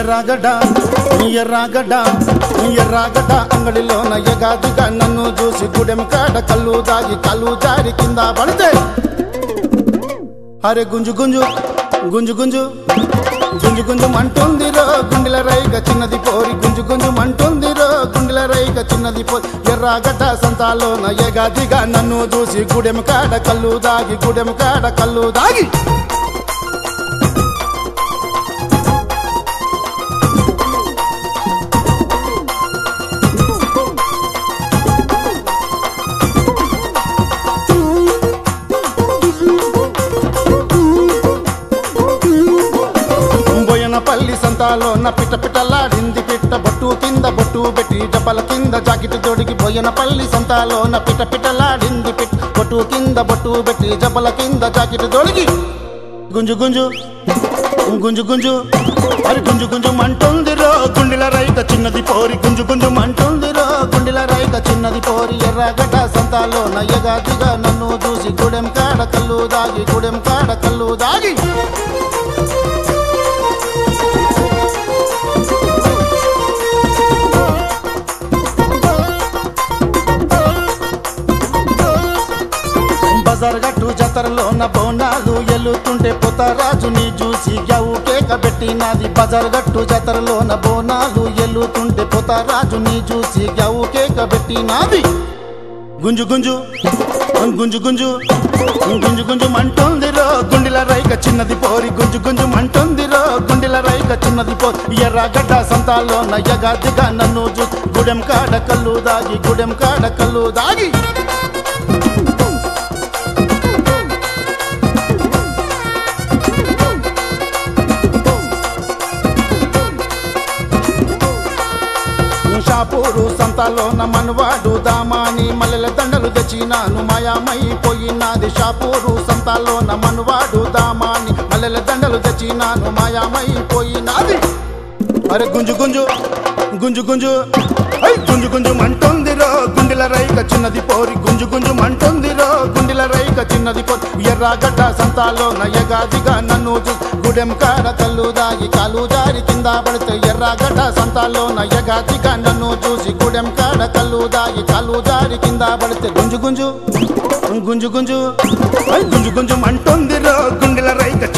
ఎర్రాగడ్డ ఎర్రాగడ్డ ఎర్రాగడ్డ అంగడిలోన ఎగాదిగా నన్ను చూసి గుడెం కాడ కళ్ళు దాగి కళ్ళు జారి కింద పడితే అరే గుంజు గుంజు గుంజు గుంజు గుంజు గుంజు మంటుందిరో గుండెల రైగ చిన్నది పోరి గుంజు గుంజు మంటుందిరో గుండెల రైగ చిన్నది పోరి ఎర్రాగడ్డ సంతాలోన ఎగాదిగా నన్ను చూసి గుడెం కాడ కళ్ళు దాగి గుడెం కాడ కళ్ళు దాగి బోయనపల్లి సంతాలో నా పిట్ట పిట్టలాడింది పిట్ట బొట్టు కింద బొట్టు పెట్టి జపల కింద జాకెట్ తొడిగి బోయనపల్లి సంతాలో నా పిట్ట పిట్టలాడింది పిట్ట బొట్టు కింద బొట్టు పెట్టి జపల కింద జాకెట్ తొడిగి గుంజు గుంజు గుంజు గుంజు మరి గుంజు గుంజు మంటుందిరో గుండెల రైక చిన్నది పోరి గుంజు గుంజు మంటుందిరో గుండెల రైక చిన్నది పోరి ఎర్రగడ్డ సంతాలో నయ్యగాదిగా నన్ను చూసి గుడెం కాడ కళ్ళు దాగి గుడెం కాడ కళ్ళు దాగి బజార్ గట్టు జాతరలోన బోనాలు ఎల్లుతుంటే పుతరాజుని చూసి గవు కేక పెట్టినది బజార్ గట్టు జాతరలోన బోనాలు ఎల్లుతుంటే పుతరాజుని చూసి గవు కేక పెట్టినది గుంజు గుంజు గుంజు గుంజు గుంజు గుంజు మంటుందిరో గుండెల రైక చిన్నది పోరి గుంజు గుంజు మంటుందిరో గుండెల రైక చిన్నది పోరి ఎర్రగడ్డ సంతాల్లో నయ్యగాదిగా నన్ను చూ గుడెం కాడ కళ్ళు దాగి గుడెం కాడ కళ్ళు దాగి షాపూరు సంతలోన మనవాడు దామాని మల్లెల దండలు తెచ్చినాను మాయామైపోయినాది షాపూరు సంతలోన మనవాడు దామాని మల్లెల దండలు తెచ్చినాను మాయామైపోయినాది అరే గుంజు గుంజు గుంజు గుంజు ఐ గుంజు గుంజు మంటుందిరో గుండెల రైక చిన్నది పోరి గుంజు గుంజు మంటుందిరో గుండెల రైక చిన్నది పోరి ఎర్రగడ్డ సంతాలో నయ్యగాదిగా నన్ను చూసి గుడెం కాడ కళ్ళు దాగి కాలు జారి కింద పడితే ఎర్రగడ్డ సంతాలో నయ్యగాదిగా నన్ను చూసి గుడెం కాడ కళ్ళు దాగి కాలు జారి కింద పడితే గుంజు గుంజు గుంజు గుంజు ఐ గుంజు గుంజు మంటుందిరో గుండెల రైక